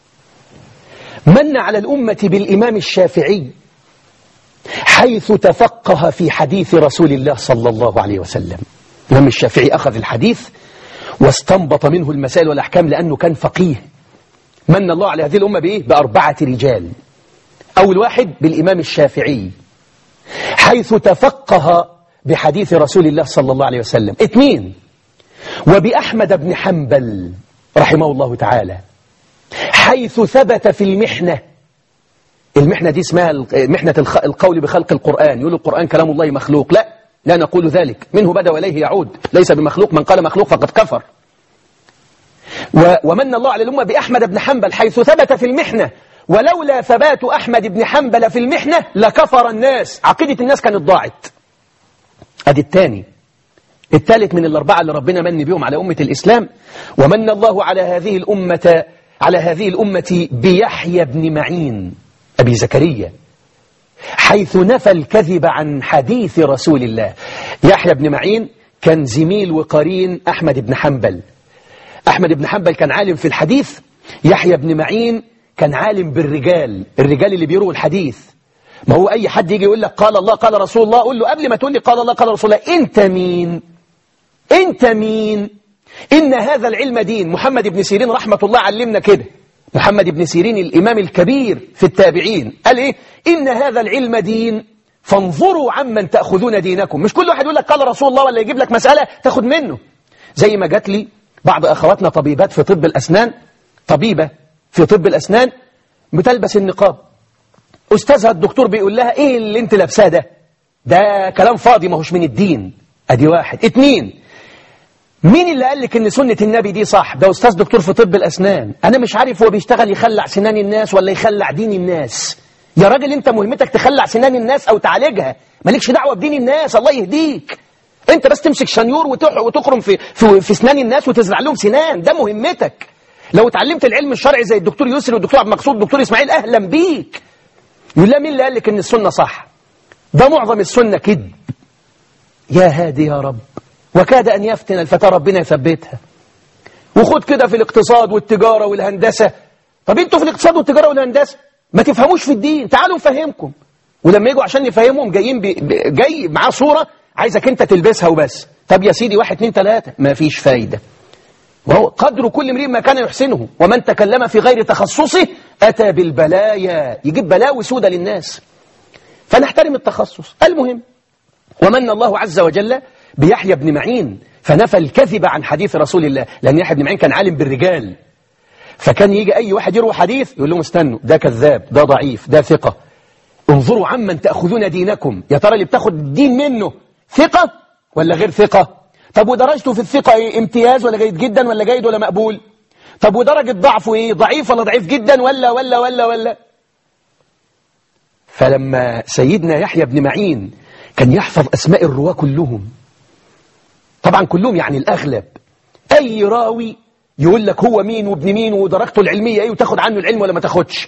من على الأمة بالإمام الشافعي حيث تفقه في حديث رسول الله صلى الله عليه وسلم الإمام الشافعي أخذ الحديث واستنبط منه المسائل والأحكام لأنه كان فقيه من الله على هذه الأمة بإيه؟ بأربعة رجال أول واحد بالإمام الشافعي حيث تفقه بحديث رسول الله صلى الله عليه وسلم اثنين وبأحمد بن حنبل رحمه الله تعالى حيث ثبت في المحنة المحنة دي اسمها محنة القول بخلق القرآن يقول القرآن كلام الله مخلوق لا لا نقول ذلك منه بدأ وإليه يعود ليس بمخلوق من قال مخلوق فقد كفر ومن الله على الأمة بأحمد بن حنبل حيث ثبت في المحنة ولولا ثبات أحمد بن حنبل في المحنة لكفر الناس عقيدة الناس كانت ضاعت أدي الثاني الثالث من الأربعة اللي ربنا من بهم على أمة الإسلام ومن الله على هذه الأمة على هذه الأمة بيحيى بن معين أبي زكريا حيث نفى الكذب عن حديث رسول الله يحيى بن معين كان زميل وقرين أحمد بن حنبل أحمد بن حنبل كان عالم في الحديث يحيى بن معين كان عالم بالرجال الرجال اللي بيروا الحديث ما هو أي حد يجي يقول لك قال الله قال رسول الله قول له قبل ما تقول لي قال الله قال رسول الله أنت مين أنت مين إن هذا العلم دين محمد بن سيرين رحمة الله علمنا كده محمد بن سيرين الإمام الكبير في التابعين قال إيه إن هذا العلم دين فانظروا عمن تأخذون دينكم مش كل واحد يقول لك قال رسول الله ولا يجيب لك مسألة تاخد منه زي ما جات لي بعض أخواتنا طبيبات في طب الأسنان طبيبة في طب الأسنان بتلبس النقاب أستاذها الدكتور بيقول لها إيه اللي أنت لابساه ده ده كلام فاضي ما هوش من الدين أدي واحد اتنين مين اللي قال لك ان سنة النبي دي صح ده أستاذ دكتور في طب الأسنان أنا مش عارف هو بيشتغل يخلع سنان الناس ولا يخلع دين الناس يا راجل أنت مهمتك تخلع سنان الناس أو تعالجها مالكش دعوة بدين الناس الله يهديك أنت بس تمسك شنيور وتخرم في, في, في سنان الناس وتزرع لهم سنان ده مهمتك لو اتعلمت العلم الشرعي زي الدكتور يسري والدكتور عبد المقصود والدكتور إسماعيل أهلا بيك يقول لا مين اللي قال لك ان السنة صح ده معظم السنة كذب يا هادي يا رب وكاد أن يفتن الفتاة ربنا يثبتها وخد كده في الاقتصاد والتجارة والهندسة طب انتوا في الاقتصاد والتجارة والهندسة ما تفهموش في الدين تعالوا نفهمكم ولما يجوا عشان نفهمهم جايين بي جاي معاه صورة عايزك انت تلبسها وبس طب يا سيدي واحد اتنين تلاتة ما فيش فايدة وهو قدر كل امرئ ما كان يحسنه ومن تكلم في غير تخصصه أتى بالبلايا يجيب بلاوي سودة للناس فنحترم التخصص المهم ومن الله عز وجل بيحيى بن معين فنفى الكذب عن حديث رسول الله لأن يحيى بن معين كان عالم بالرجال فكان يجي أي واحد يروي حديث يقول لهم استنوا ده كذاب ده ضعيف ده ثقة انظروا عمن تأخذون دينكم يا ترى اللي بتاخد الدين منه ثقة ولا غير ثقة طب ودرجته في الثقة ايه امتياز ولا جيد جدا ولا جيد ولا مقبول طب ودرجة ضعفه ايه ضعيف ولا ضعيف جدا ولا ولا ولا ولا فلما سيدنا يحيى بن معين كان يحفظ أسماء الرواة كلهم طبعا كلهم يعني الأغلب أي راوي يقول لك هو مين وابن مين ودرجته العلمية ايه وتاخد عنه العلم ولا ما تاخدش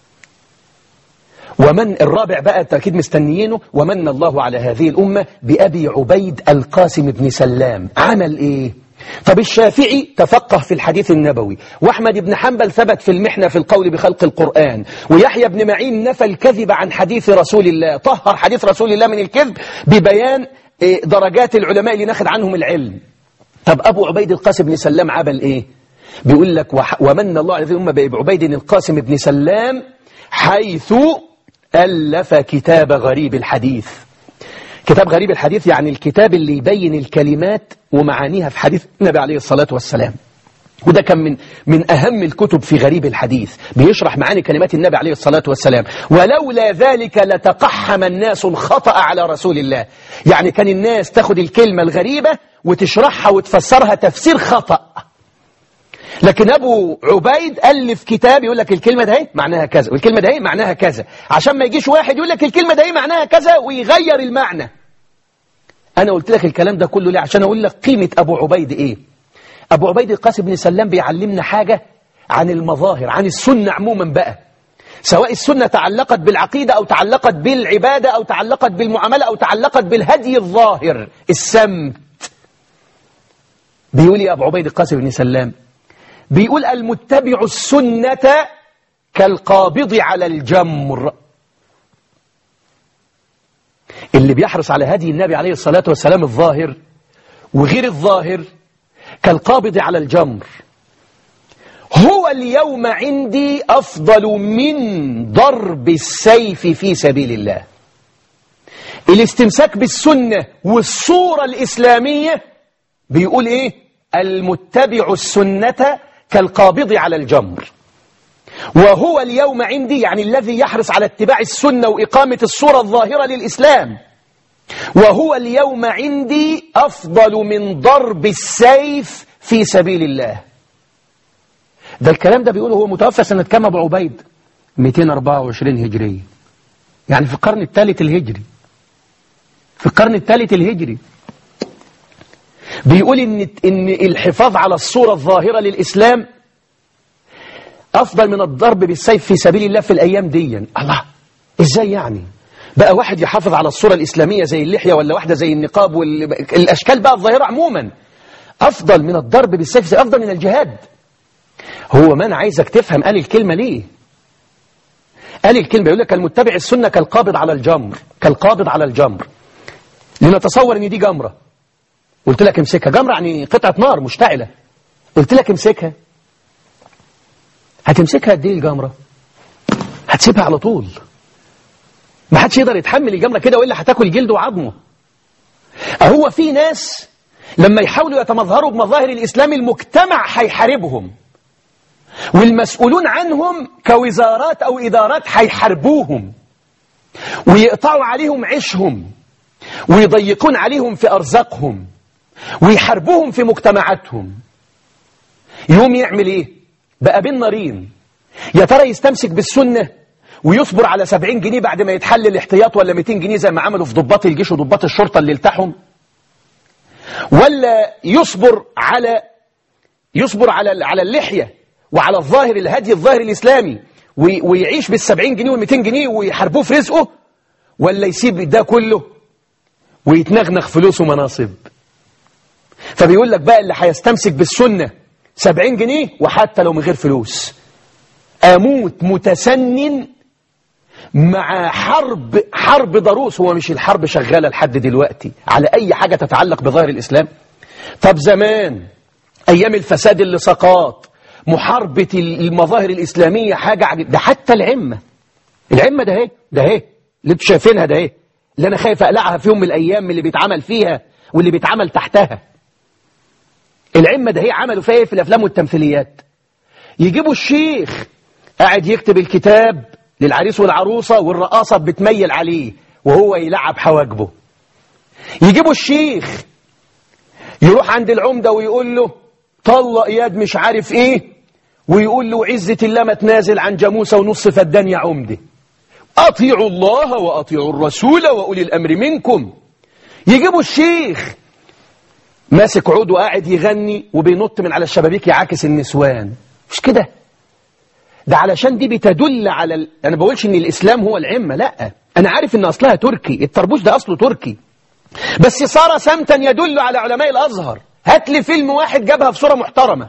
ومن الرابع بقى انت اكيد مستنيينه ومن الله على هذه الأمة بأبي عبيد القاسم بن سلام عمل ايه طب الشافعي تفقه في الحديث النبوي وأحمد بن حنبل ثبت في المحنة في القول بخلق القرآن ويحيى بن معين نفى الكذب عن حديث رسول الله طهر حديث رسول الله من الكذب ببيان درجات العلماء اللي ناخد عنهم العلم طب أبو عبيد القاسم بن سلام عمل إيه بيقول لك ومن الله على هذه الأمة بأبي عبيد القاسم بن سلام حيث ألف كتاب غريب الحديث كتاب غريب الحديث يعني الكتاب اللي يبين الكلمات ومعانيها في حديث النبي عليه الصلاة والسلام وده كان من من أهم الكتب في غريب الحديث بيشرح معاني كلمات النبي عليه الصلاة والسلام ولولا ذلك لتقحم الناس الخطأ على رسول الله يعني كان الناس تاخد الكلمة الغريبة وتشرحها وتفسرها تفسير خطأ لكن أبو عبيد ألف كتاب يقول لك الكلمة ده معناها كذا والكلمة ده معناها كذا عشان ما يجيش واحد يقول لك الكلمة ده معناها كذا ويغير المعنى أنا قلت لك الكلام ده كله ليه عشان أقول لك قيمة أبو عبيد إيه أبو عبيد القاسم بن سلام بيعلمنا حاجة عن المظاهر عن السنة عموما بقى سواء السنة تعلقت بالعقيدة أو تعلقت بالعبادة أو تعلقت بالمعاملة أو تعلقت بالهدي الظاهر السمت بيقول يا أبو عبيد القاسم بن سلام بيقول المتبع السنة كالقابض على الجمر اللي بيحرص على هدي النبي عليه الصلاة والسلام الظاهر وغير الظاهر كالقابض على الجمر هو اليوم عندي أفضل من ضرب السيف في سبيل الله الاستمساك بالسنة والصورة الإسلامية بيقول إيه المتبع السنة كالقابض على الجمر وهو اليوم عندي يعني الذي يحرص على اتباع السنة وإقامة الصورة الظاهرة للإسلام وهو اليوم عندي أفضل من ضرب السيف في سبيل الله ده الكلام ده بيقوله هو متوفى سنة كام أبو عبيد 224 هجرية يعني في القرن الثالث الهجري في القرن الثالث الهجري بيقول إن, إن الحفاظ على الصورة الظاهرة للإسلام أفضل من الضرب بالسيف في سبيل الله في الأيام دي الله إزاي يعني بقى واحد يحافظ على الصورة الإسلامية زي اللحية ولا واحدة زي النقاب والأشكال بقى الظاهرة عموما أفضل من الضرب بالسيف أفضل من الجهاد هو ما أنا عايزك تفهم قال الكلمة ليه قال الكلمة يقول لك المتبع السنة كالقابض على الجمر كالقابض على الجمر لنتصور ان دي جمرة قلت لك امسكها جمرة يعني قطعة نار مشتعلة قلت لك امسكها هتمسكها قد ايه الجمرة هتسيبها على طول ما حدش يقدر يتحمل الجمرة كده وإلا هتاكل جلده وعظمه هو في ناس لما يحاولوا يتمظهروا بمظاهر الإسلام المجتمع هيحاربهم والمسؤولون عنهم كوزارات أو إدارات هيحاربوهم ويقطعوا عليهم عيشهم ويضيقون عليهم في أرزاقهم ويحاربوهم في مجتمعاتهم يوم يعمل إيه بقى بين نارين يا ترى يستمسك بالسنة ويصبر على 70 جنيه بعد ما يتحل الاحتياط ولا 200 جنيه زي ما عملوا في ضباط الجيش وضباط الشرطة اللي التحم ولا يصبر على يصبر على على اللحية وعلى الظاهر الهدي الظاهر الإسلامي ويعيش بالسبعين جنيه والمئتين جنيه ويحاربوه في رزقه ولا يسيب ده كله ويتنغنغ فلوس ومناصب فبيقول لك بقى اللي هيستمسك بالسنة سبعين جنيه وحتى لو من غير فلوس أموت متسنن مع حرب حرب ضروس هو مش الحرب شغالة لحد دلوقتي على أي حاجة تتعلق بظاهر الإسلام طب زمان أيام الفساد اللي سقاط محاربة المظاهر الإسلامية حاجة عجب ده حتى العمة العمة ده اهي ده اهي اللي انتوا شايفينها ده اهي اللي أنا خايف أقلعها في يوم من الأيام من اللي بيتعمل فيها واللي بيتعمل تحتها العمة ده هي عملوا فيها في الأفلام والتمثيليات يجيبوا الشيخ قاعد يكتب الكتاب للعريس والعروسة والرقاصة بتميل عليه وهو يلعب حواجبه يجيبوا الشيخ يروح عند العمدة ويقول له طلق ياد مش عارف ايه ويقول له عزة الله ما تنازل عن جاموسة ونص فدان يا عمدة أطيعوا الله وأطيعوا الرسول وأولي الأمر منكم يجيبوا الشيخ ماسك عود وقاعد يغني وبينط من على الشبابيك يعاكس النسوان مش كده ده علشان دي بتدل على ال... انا بقولش ان الاسلام هو العمه لا انا عارف ان اصلها تركي الطربوش ده اصله تركي بس صار سمتا يدل على علماء الازهر هات لي فيلم واحد جابها في صوره محترمه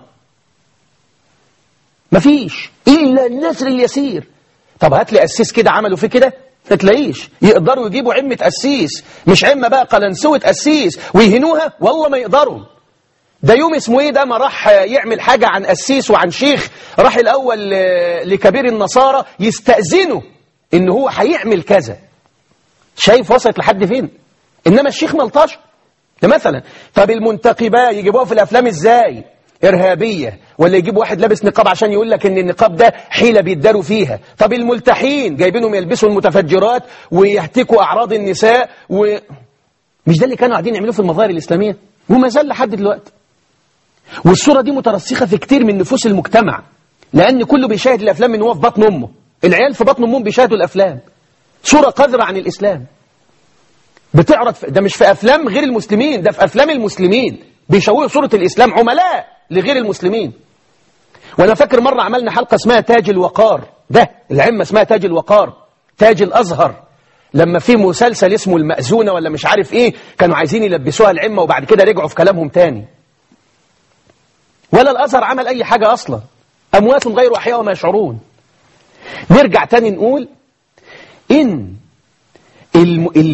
مفيش الا النسر اليسير طب هات لي قسيس كده عملوا فيه كده ما تلاقيش يقدروا يجيبوا عمه قسيس مش عمه بقى قلنسوه قسيس ويهنوها والله ما يقدروا ده يوم اسمه ايه ده ما راح يعمل حاجة عن قسيس وعن شيخ راح الأول لكبير النصارى يستأذنه إن هو هيعمل كذا شايف وصلت لحد فين إنما الشيخ ملطش مثلا طب المنتقبة يجيبوها في الأفلام إزاي إرهابية ولا يجيب واحد لابس نقاب عشان يقول لك إن النقاب ده حيلة بيداروا فيها طب الملتحين جايبينهم يلبسوا المتفجرات ويهتكوا أعراض النساء و... مش ده اللي كانوا قاعدين يعملوه في المظاهر الإسلامية وما زال لحد دلوقتي والصورة دي مترسخة في كتير من نفوس المجتمع لأن كله بيشاهد الأفلام من هو في بطن أمه العيال في بطن أمهم بيشاهدوا الأفلام صورة قذرة عن الإسلام بتعرض ده مش في أفلام غير المسلمين ده في أفلام المسلمين بيشوهوا صورة الإسلام عملاء لغير المسلمين وأنا فاكر مرة عملنا حلقة اسمها تاج الوقار ده العمة اسمها تاج الوقار تاج الأزهر لما في مسلسل اسمه المأزونة ولا مش عارف ايه كانوا عايزين يلبسوها العمة وبعد كده رجعوا في كلامهم تاني ولا الأزهر عمل أي حاجة أصلا أموات غير أحياء وما يشعرون نرجع تاني نقول إن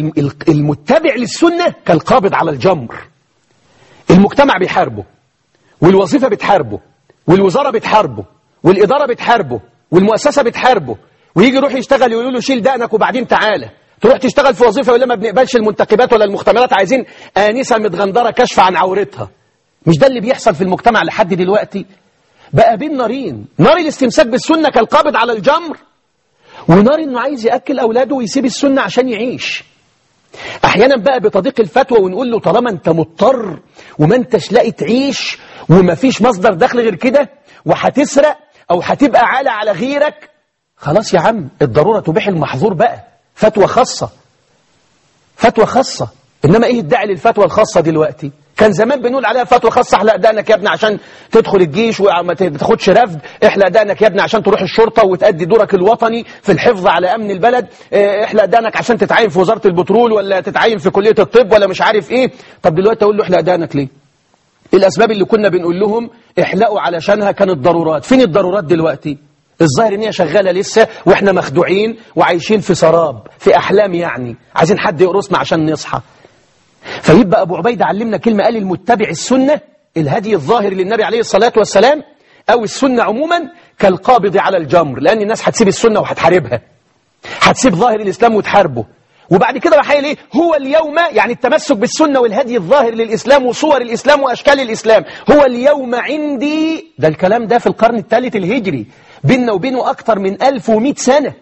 المتبع للسنة كالقابض على الجمر المجتمع بيحاربه والوظيفة بتحاربه والوزارة بتحاربه والإدارة بتحاربه والمؤسسة بتحاربه ويجي يروح يشتغل يقولوا له شيل دقنك وبعدين تعالى تروح تشتغل في وظيفة ولا ما بنقبلش المنتخبات ولا المختبرات عايزين آنسة متغندرة كشف عن عورتها مش ده اللي بيحصل في المجتمع لحد دلوقتي بقى بين نارين نار الاستمساك بالسنة كالقابض على الجمر ونار انه عايز يأكل أولاده ويسيب السنة عشان يعيش احيانا بقى بتضيق الفتوى ونقول له طالما انت مضطر وما انتش لاقي تعيش وما فيش مصدر دخل غير كده وهتسرق او هتبقى عالة على غيرك خلاص يا عم الضرورة تبيح المحظور بقى فتوى خاصة فتوى خاصة انما ايه الداعي للفتوى الخاصة دلوقتي كان زمان بنقول عليها فتوى خاصة احلق دقنك يا ابني عشان تدخل الجيش وما تاخدش رفد احلق دقنك يا ابني عشان تروح الشرطة وتأدي دورك الوطني في الحفظ على أمن البلد اه، احلق دقنك عشان تتعين في وزارة البترول ولا تتعين في كلية الطب ولا مش عارف ايه طب دلوقتي اقول له احلق دقنك ليه الأسباب اللي كنا بنقول لهم احلقوا علشانها كانت ضرورات فين الضرورات دلوقتي الظاهر ان هي شغالة لسه واحنا مخدوعين وعايشين في سراب في أحلام يعني عايزين حد يقرصنا عشان نصحى فيبقى أبو عبيدة علمنا كلمة قال المتبع السنة الهدي الظاهر للنبي عليه الصلاة والسلام أو السنة عموما كالقابض على الجمر لأن الناس هتسيب السنة وهتحاربها هتسيب ظاهر الإسلام وتحاربه وبعد كده راح قايل ايه هو اليوم يعني التمسك بالسنة والهدي الظاهر للإسلام وصور الإسلام وأشكال الإسلام هو اليوم عندي ده الكلام ده في القرن الثالث الهجري بيننا وبينه أكثر من 1100 سنة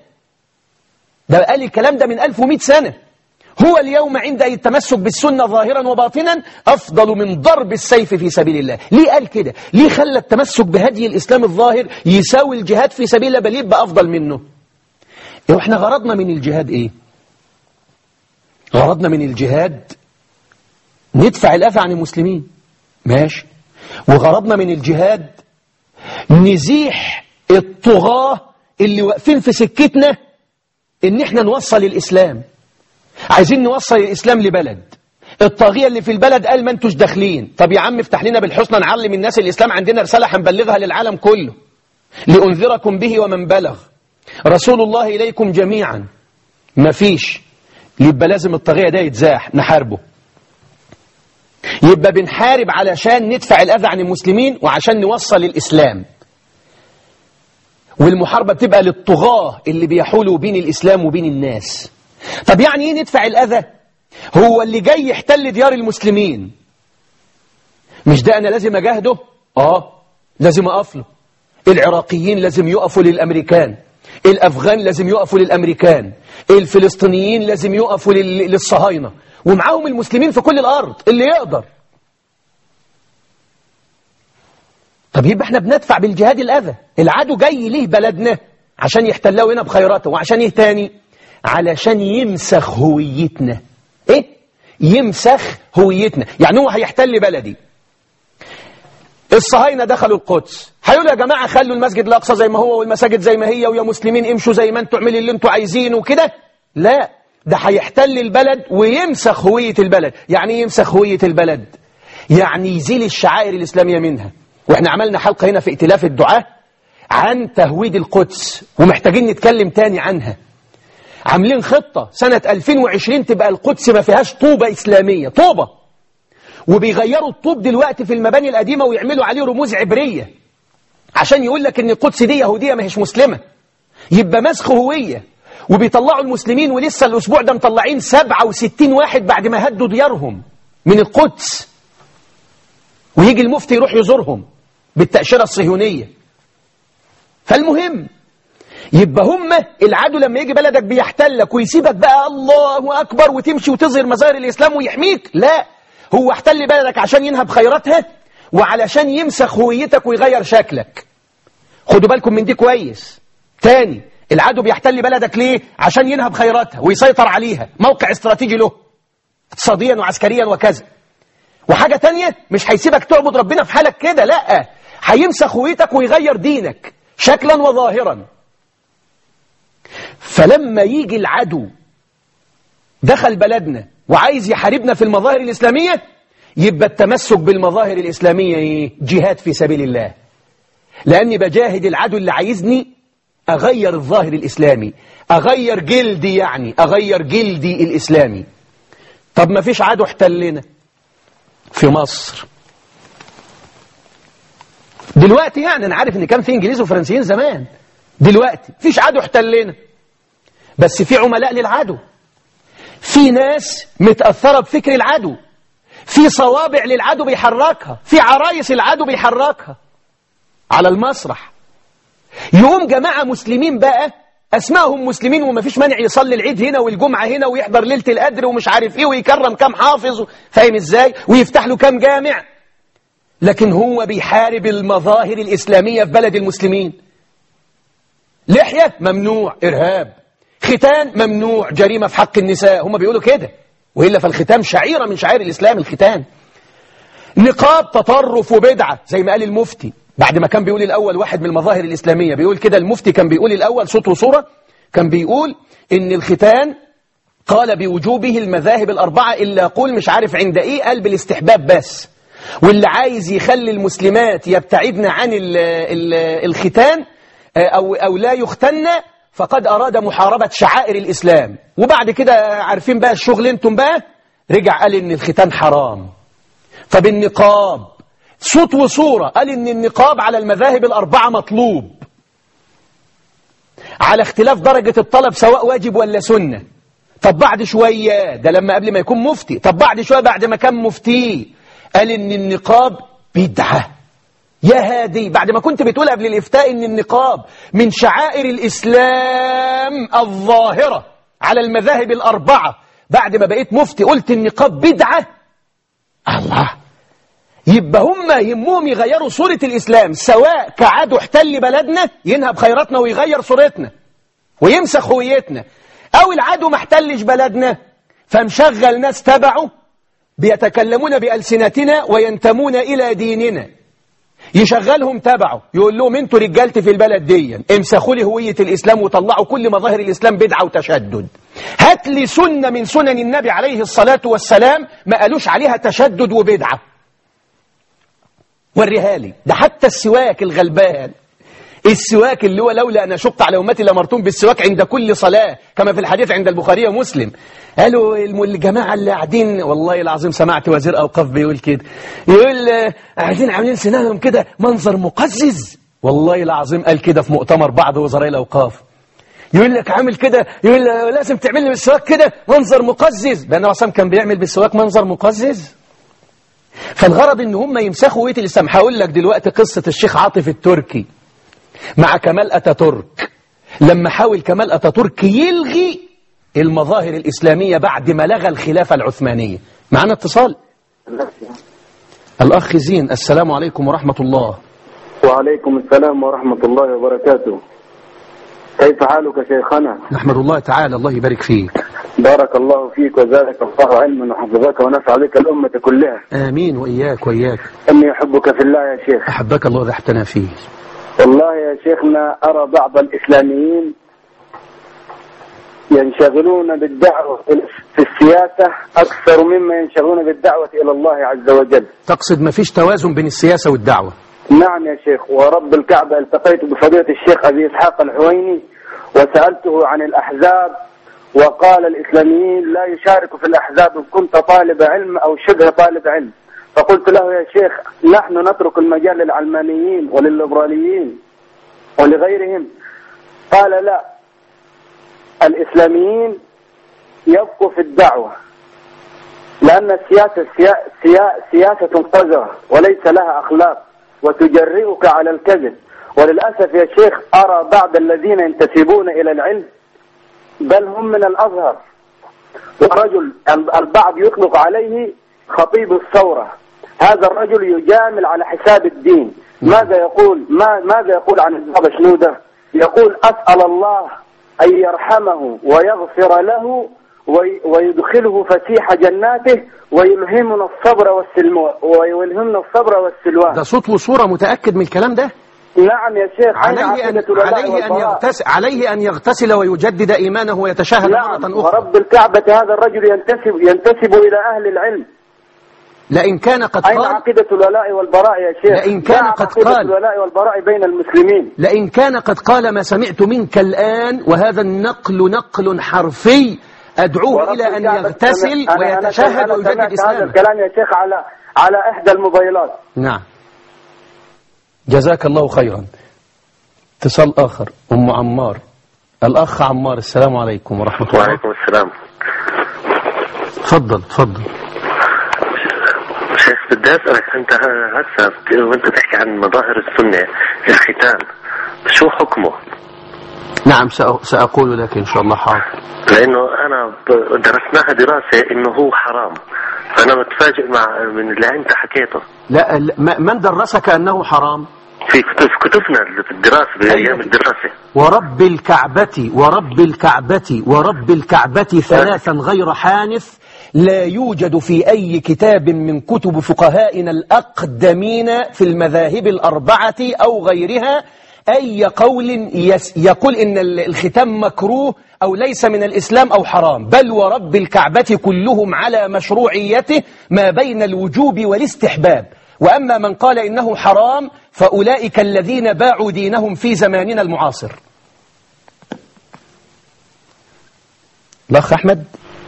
ده قال الكلام ده من 1100 سنة هو اليوم عند التمسك بالسنة ظاهرا وباطنا أفضل من ضرب السيف في سبيل الله ليه قال كده ليه خلى التمسك بهدي الإسلام الظاهر يساوي الجهاد في سبيل الله بل يبقى أفضل منه واحنا غرضنا من الجهاد ايه غرضنا من الجهاد ندفع الأذى عن المسلمين ماشي وغرضنا من الجهاد نزيح الطغاة اللي واقفين في سكتنا ان احنا نوصل الإسلام عايزين نوصل الإسلام لبلد الطاغية اللي في البلد قال ما انتوش داخلين طب يا عم افتح لنا بالحسنى نعلم الناس الإسلام عندنا رسالة هنبلغها للعالم كله لأنذركم به ومن بلغ رسول الله إليكم جميعا مفيش يبقى لازم الطاغية ده يتزاح نحاربه يبقى بنحارب علشان ندفع الأذى عن المسلمين وعشان نوصل الإسلام والمحاربة بتبقى للطغاة اللي بيحولوا بين الإسلام وبين الناس طب يعني ايه ندفع الأذى هو اللي جاي يحتل ديار المسلمين مش ده أنا لازم أجاهده آه لازم أقف له العراقيين لازم يقفوا للأمريكان الأفغان لازم يقفوا للأمريكان الفلسطينيين لازم يقفوا لل- للصهاينة ومعاهم المسلمين في كل الأرض اللي يقدر طب يبقى احنا بندفع بالجهاد الأذى العدو جاي ليه بلدنا عشان يحتلوا هنا بخيراته وعشان ايه تاني علشان يمسخ هويتنا ايه يمسخ هويتنا يعني هو هيحتل بلدي الصهاينة دخلوا القدس هيقولوا يا جماعة خلوا المسجد الأقصى زي ما هو والمساجد زي ما هي ويا مسلمين امشوا زي ما انتوا اعملوا اللي انتوا عايزينه وكده لا ده هيحتل البلد ويمسخ هوية البلد يعني ايه يمسخ هوية البلد يعني يزيل الشعائر الإسلامية منها واحنا عملنا حلقة هنا في ائتلاف الدعاة عن تهويد القدس ومحتاجين نتكلم تاني عنها عاملين خطة سنة 2020 تبقى القدس ما فيهاش طوبة إسلامية طوبة وبيغيروا الطوب دلوقتي في المباني القديمة ويعملوا عليه رموز عبرية عشان يقول لك ان القدس دي يهودية ما هيش مسلمة يبقى مسخ هوية وبيطلعوا المسلمين ولسه الأسبوع ده مطلعين 67 واحد بعد ما هدوا ديارهم من القدس ويجي المفتي يروح يزورهم بالتأشيرة الصهيونية فالمهم يبقى هم العدو لما يجي بلدك بيحتلك ويسيبك بقى الله أكبر وتمشي وتظهر مظاهر الإسلام ويحميك لا هو احتل بلدك عشان ينهب خيراتها وعلشان يمسخ هويتك ويغير شكلك خدوا بالكم من دي كويس تاني العدو بيحتل بلدك ليه عشان ينهب خيراتها ويسيطر عليها موقع استراتيجي له اقتصاديا وعسكريا وكذا وحاجة تانية مش هيسيبك تعبد ربنا في حالك كده لا هيمسخ هويتك ويغير دينك شكلا وظاهرا فلما يجي العدو دخل بلدنا وعايز يحاربنا في المظاهر الإسلامية يبقى التمسك بالمظاهر الإسلامية إيه؟ جهاد في سبيل الله لأني بجاهد العدو اللي عايزني أغير الظاهر الإسلامي أغير جلدي يعني أغير جلدي الإسلامي طب ما فيش عدو احتلنا في مصر دلوقتي يعني أنا عارف إن كان في إنجليز وفرنسيين زمان دلوقتي فيش عدو احتلنا بس في عملاء للعدو في ناس متأثرة بفكر العدو في صوابع للعدو بيحركها في عرايس العدو بيحركها على المسرح يقوم جماعة مسلمين بقى أسمائهم مسلمين وما فيش مانع يصلي العيد هنا والجمعة هنا ويحضر ليلة القدر ومش عارف إيه ويكرم كام حافظ فاهم إزاي ويفتح له كام جامع لكن هو بيحارب المظاهر الإسلامية في بلد المسلمين لحية ممنوع إرهاب ختان ممنوع جريمة في حق النساء هم بيقولوا كده وإلا فالختان شعيرة من شعائر الإسلام الختان نقاب تطرف وبدعة زي ما قال المفتي بعد ما كان بيقول الأول واحد من المظاهر الإسلامية بيقول كده المفتي كان بيقول الأول صوت وصورة كان بيقول إن الختان قال بوجوبه المذاهب الأربعة إلا قول مش عارف عند إيه قال بالاستحباب بس واللي عايز يخلي المسلمات يبتعدن عن ال ال الختان أو, أو لا يختن فقد أراد محاربة شعائر الإسلام وبعد كده عارفين بقى الشغل انتم بقى رجع قال إن الختان حرام طب النقاب صوت وصورة قال إن النقاب على المذاهب الأربعة مطلوب على اختلاف درجة الطلب سواء واجب ولا سنة طب بعد شوية ده لما قبل ما يكون مفتي طب بعد شوية بعد ما كان مفتي قال إن النقاب بدعة يا هادي بعد ما كنت بتقول قبل الإفتاء إن النقاب من شعائر الإسلام الظاهرة على المذاهب الأربعة بعد ما بقيت مفتي قلت النقاب بدعة الله يبقى هم يهمهم يغيروا صورة الإسلام سواء كعدو احتل بلدنا ينهب خيراتنا ويغير صورتنا ويمسخ هويتنا أو العدو ما احتلش بلدنا فمشغل ناس تبعه بيتكلمون بألسنتنا وينتمون إلى ديننا يشغلهم تبعه يقول لهم انتوا رجالتي في البلد دي امسخوا لي هوية الإسلام وطلعوا كل مظاهر الإسلام بدعة وتشدد هات لي سنة من سنن النبي عليه الصلاة والسلام ما قالوش عليها تشدد وبدعة وريها لي ده حتى السواك الغلبان السواك اللي هو لولا أن أشق على أمتي لمرتم بالسواك عند كل صلاة كما في الحديث عند البخاري ومسلم قالوا الجماعة اللي قاعدين والله العظيم سمعت وزير أوقاف بيقول كده يقول قاعدين عاملين سنانهم كده منظر مقزز والله العظيم قال كده في مؤتمر بعض وزراء الأوقاف يقول لك عامل كده يقول لازم تعمل لي بالسواك كده منظر مقزز بأن عصام كان بيعمل بالسواك منظر مقزز فالغرض ان هم يمسخوا هويه الاسلام هقول لك دلوقتي قصه الشيخ عاطف التركي مع كمال اتاتورك لما حاول كمال اتاتورك يلغي المظاهر الاسلاميه بعد ما لغى الخلافه العثمانيه معنا اتصال الاخ زين السلام عليكم ورحمه الله وعليكم السلام ورحمه الله وبركاته كيف حالك شيخنا نحمد الله تعالى الله يبارك فيك بارك الله فيك وزادك الله علما وحفظك ونفع بك الأمة كلها آمين وإياك وإياك إني أحبك في الله يا شيخ أحبك الله ذحتنا فيه والله يا شيخنا أرى بعض الإسلاميين ينشغلون بالدعوة في السياسة أكثر مما ينشغلون بالدعوة إلى الله عز وجل تقصد ما فيش توازن بين السياسة والدعوة نعم يا شيخ ورب الكعبة التقيت بفضيلة الشيخ أبي إسحاق الحويني وسألته عن الأحزاب وقال الإسلاميين لا يشاركوا في الأحزاب إن كنت طالب علم أو شبه طالب علم فقلت له يا شيخ نحن نترك المجال للعلمانيين وللليبراليين ولغيرهم قال لا الإسلاميين يبقوا في الدعوة لأن السياسة سياسة قذرة وليس لها أخلاق وتجرئك على الكذب وللأسف يا شيخ أرى بعض الذين ينتسبون إلى العلم بل هم من الأزهر ورجل البعض يطلق عليه خطيب الثورة هذا الرجل يجامل على حساب الدين ماذا يقول ما ماذا يقول عن البابا شنودة يقول أسأل الله أن يرحمه ويغفر له ويدخله فسيح جناته ويلهمنا الصبر والسلوان ويلهمنا الصبر والسلوان ده صوت وصورة متأكد من الكلام ده نعم يا شيخ عليه أن, عليه أن, يغتسل عليه أن يغتسل ويجدد إيمانه ويتشهد نعم مرة أخرى ورب الكعبة هذا الرجل ينتسب, ينتسب إلى أهل العلم لئن كان قد أين قال عقيدة الولاء والبراء يا شيخ لئن كان لا قد عقيدة قال. الولاء والبراء بين المسلمين لئن كان قد قال ما سمعت منك الآن وهذا النقل نقل حرفي أدعوه ورب إلى أن الكعبة يغتسل أنا- أنا- ويتشهد أنا ويجدد سمعت هذا إسلامه الكلام يا شيخ على على إحدى الموبايلات نعم جزاك الله خيرا اتصال آخر أم عمار الأخ عمار السلام عليكم ورحمة الله وعليكم السلام تفضل تفضل شيخ بدي اسالك انت ه- هسه بت- وانت تحكي عن مظاهر السنه الختان شو حكمه؟ نعم سأ- سأقول لك إن شاء الله حاضر لانه انا ب- درسناها دراسه انه هو حرام فانا متفاجئ مع من اللي انت حكيته لا ال- م- من درسك أنه حرام في كتب كتبنا اللي في الدراسه بايام الدراسه ورب الكعبة ورب الكعبة ورب الكعبة ثلاثا غير حانث لا يوجد في أي كتاب من كتب فقهائنا الأقدمين في المذاهب الأربعة أو غيرها أي قول يس يقول إن ال- الختام مكروه أو ليس من الإسلام أو حرام بل ورب الكعبة كلهم على مشروعيته ما بين الوجوب والاستحباب وأما من قال إنه حرام فأولئك الذين باعوا دينهم في زماننا المعاصر الأخ أحمد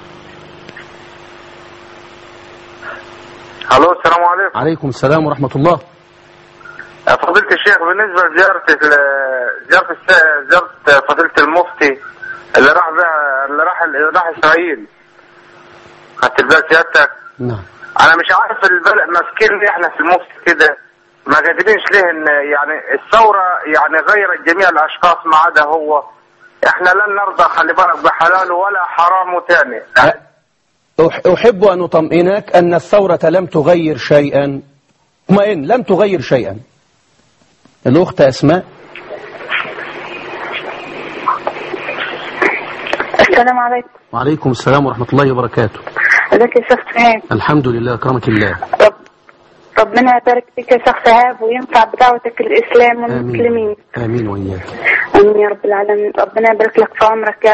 الو السلام عليكم عليكم السلام ورحمة الله فضيلة الشيخ بالنسبة لزيارة ال- زيارة الس- زيارة فضيلة المفتي اللي راح بها- اللي راح اللي راح اسرائيل خدت بال سيادتك نعم انا مش عارف البلد ماسكين احنا في المفتي كده ما قادرينش ليه ان يعني الثورة يعني غيرت جميع الاشخاص ما عدا هو احنا لن نرضى خلي بالك بحلاله ولا حرامه تاني أح- أحب أن أطمئنك أن الثورة لم تغير شيئا اطمئن لم تغير شيئا الأخت أسماء السلام عليكم وعليكم السلام ورحمة الله وبركاته ازيك يا شيخ سهاب الحمد لله كرمك الله رب ربنا يبارك فيك يا شيخ سهاب وينفع بدعوتك الاسلام والمسلمين آمين وإياك امين يا رب العالمين ربنا يبارك لك في عمرك يا